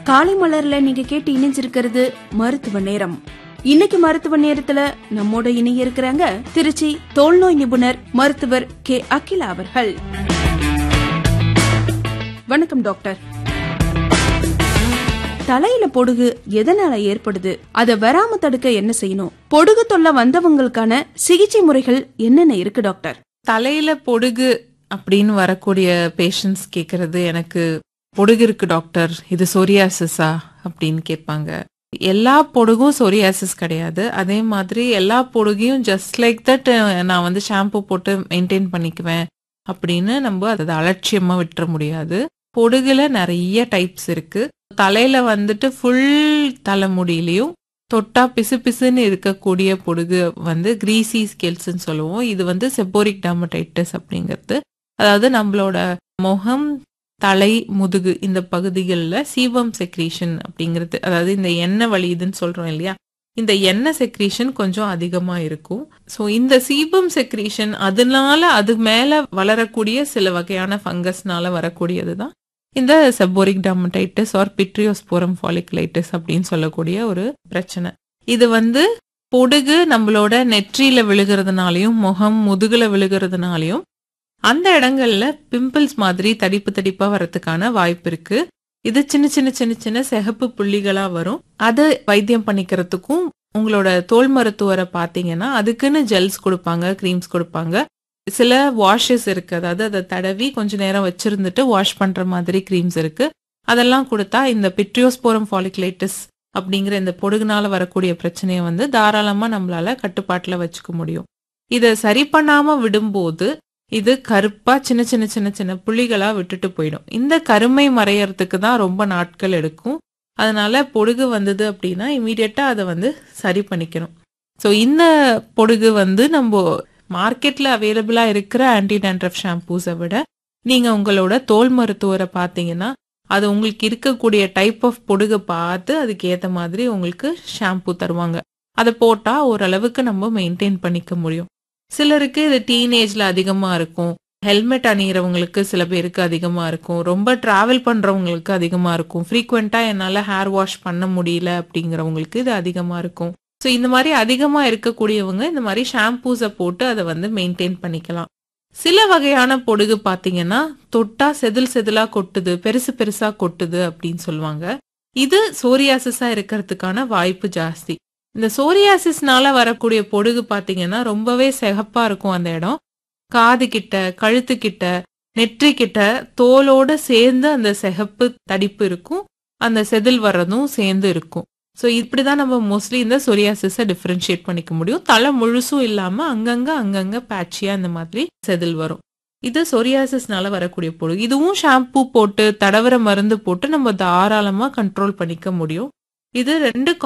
காலை மலர்ல நீங்க கேட்டு இணைஞ்சிருக்கிறது மருத்துவ நேரம் இன்னைக்கு மருத்துவ நேரத்துல நம்மோட இணைய இருக்கிறாங்க திருச்சி தோல்நோய் நிபுணர் மருத்துவர் கே அகிலா அவர்கள் வணக்கம் டாக்டர் தலையில பொடுகு எதனால ஏற்படுது அத வராம தடுக்க என்ன செய்யணும் பொடுகு தொல்லை வந்தவங்களுக்கான சிகிச்சை முறைகள் என்னென்ன இருக்கு டாக்டர் தலையில பொடுகு அப்படின்னு வரக்கூடிய பேஷண்ட்ஸ் கேக்குறது எனக்கு பொடுகு இருக்கு டாக்டர் இது சொரியாசிஸா அப்படின்னு கேட்பாங்க எல்லா பொடுகும் சொரியாசிஸ் கிடையாது அதே மாதிரி எல்லா பொடுகையும் ஜஸ்ட் லைக் தட் நான் வந்து ஷாம்பு போட்டு மெயின்டைன் பண்ணிக்குவேன் அப்படின்னு நம்ம அதை அலட்சியமா விட்டுற முடியாது பொடுகுல நிறைய டைப்ஸ் இருக்கு தலையில வந்துட்டு ஃபுல் தலைமுடியிலையும் தொட்டா பிசு பிசுன்னு இருக்கக்கூடிய பொடுகு வந்து கிரீசி ஸ்கெல்ஸ்ன்னு சொல்லுவோம் இது வந்து செப்போரிக் டர்மடைட்டிஸ் அப்படிங்கிறது அதாவது நம்மளோட முகம் தலை முதுகு இந்த பகுதிகளில் சீபம் செக்ரீஷன் அப்படிங்கிறது அதாவது இந்த எண்ணெய் வலியுதுன்னு சொல்றோம் இல்லையா இந்த எண்ணெய் செக்ரீஷன் கொஞ்சம் அதிகமா இருக்கும் ஸோ இந்த சீபம் செக்ரீஷன் அதனால அது மேல வளரக்கூடிய சில வகையான ஃபங்கஸ்னால வரக்கூடியது தான் இந்த செப்போரிக் டர்மடைட்டிஸ் ஆர் பிட்ரியோஸ்போரம் ஃபாலிகுலைட்டிஸ் அப்படின்னு சொல்லக்கூடிய ஒரு பிரச்சனை இது வந்து பொடுகு நம்மளோட நெற்றியில விழுகிறதுனாலையும் முகம் முதுகுல விழுகிறதுனாலையும் அந்த இடங்கள்ல பிம்பிள்ஸ் மாதிரி தடிப்பு தடிப்பா வரதுக்கான வாய்ப்பு இருக்கு இது சின்ன சின்ன சின்ன சின்ன சிகப்பு புள்ளிகளா வரும் அது வைத்தியம் பண்ணிக்கிறதுக்கும் உங்களோட தோல் மருத்துவரை பார்த்தீங்கன்னா அதுக்குன்னு ஜெல்ஸ் கொடுப்பாங்க க்ரீம்ஸ் கொடுப்பாங்க சில வாஷஸ் இருக்கு அதாவது அதை தடவி கொஞ்ச நேரம் வச்சிருந்துட்டு வாஷ் பண்ற மாதிரி க்ரீம்ஸ் இருக்கு அதெல்லாம் கொடுத்தா இந்த பிட்ரியோஸ்போரம் ஃபாலிகுலைட்டிஸ் அப்படிங்கிற இந்த பொடுகுனால வரக்கூடிய பிரச்சனையை வந்து தாராளமா நம்மளால கட்டுப்பாட்டுல வச்சுக்க முடியும் இதை சரி பண்ணாம விடும்போது இது கருப்பா சின்ன சின்ன சின்ன சின்ன புள்ளிகளா விட்டுட்டு போயிடும் இந்த கருமை மறையறதுக்கு தான் ரொம்ப நாட்கள் எடுக்கும் அதனால பொடுகு வந்தது அப்படின்னா இமீடியட்டா அதை வந்து சரி பண்ணிக்கணும் ஸோ இந்த பொடுகு வந்து நம்ம மார்க்கெட்ல அவைலபிளா இருக்கிற ஆன்டி டேண்ட்ரஃப் ஷாம்பூஸை விட நீங்க உங்களோட தோல் மருத்துவரை பார்த்தீங்கன்னா அது உங்களுக்கு இருக்கக்கூடிய டைப் ஆஃப் பொடுகை பார்த்து அதுக்கு ஏத்த மாதிரி உங்களுக்கு ஷாம்பூ தருவாங்க அதை போட்டா ஓரளவுக்கு நம்ம மெயின்டைன் பண்ணிக்க முடியும் சிலருக்கு இது டீனேஜ்ல அதிகமா இருக்கும் ஹெல்மெட் அணிகிறவங்களுக்கு சில பேருக்கு அதிகமா இருக்கும் ரொம்ப டிராவல் பண்றவங்களுக்கு அதிகமா இருக்கும் ஃப்ரீக்வெண்டா என்னால ஹேர் வாஷ் பண்ண முடியல அப்படிங்கிறவங்களுக்கு இது அதிகமா இருக்கும் ஸோ இந்த மாதிரி அதிகமா இருக்கக்கூடியவங்க இந்த மாதிரி ஷாம்பூஸை போட்டு அதை வந்து மெயின்டைன் பண்ணிக்கலாம் சில வகையான பொடுகு பாத்தீங்கன்னா தொட்டா செதில் செதிலா கொட்டுது பெருசு பெருசா கொட்டுது அப்படின்னு சொல்லுவாங்க இது சோரியாசிஸா இருக்கிறதுக்கான வாய்ப்பு ஜாஸ்தி இந்த சோரியாசிஸ்னால வரக்கூடிய பொடுகு பாத்தீங்கன்னா ரொம்பவே சிகப்பா இருக்கும் அந்த இடம் காது கிட்ட கழுத்து கிட்ட நெற்றி கிட்ட தோலோட சேர்ந்து அந்த சிகப்பு தடிப்பு இருக்கும் அந்த செதில் வர்றதும் சேர்ந்து இருக்கும் ஸோ இப்படிதான் நம்ம மோஸ்ட்லி இந்த சொரியாசிஸை டிஃபரன்ஷியேட் பண்ணிக்க முடியும் தலை முழுசும் இல்லாம அங்கங்க அங்கங்க பேட்சியா இந்த மாதிரி செதில் வரும் இது சொரியாசிஸ்னால வரக்கூடிய பொழுது இதுவும் ஷாம்பூ போட்டு தடவர மருந்து போட்டு நம்ம தாராளமா கண்ட்ரோல் பண்ணிக்க முடியும் இது ரெண்டு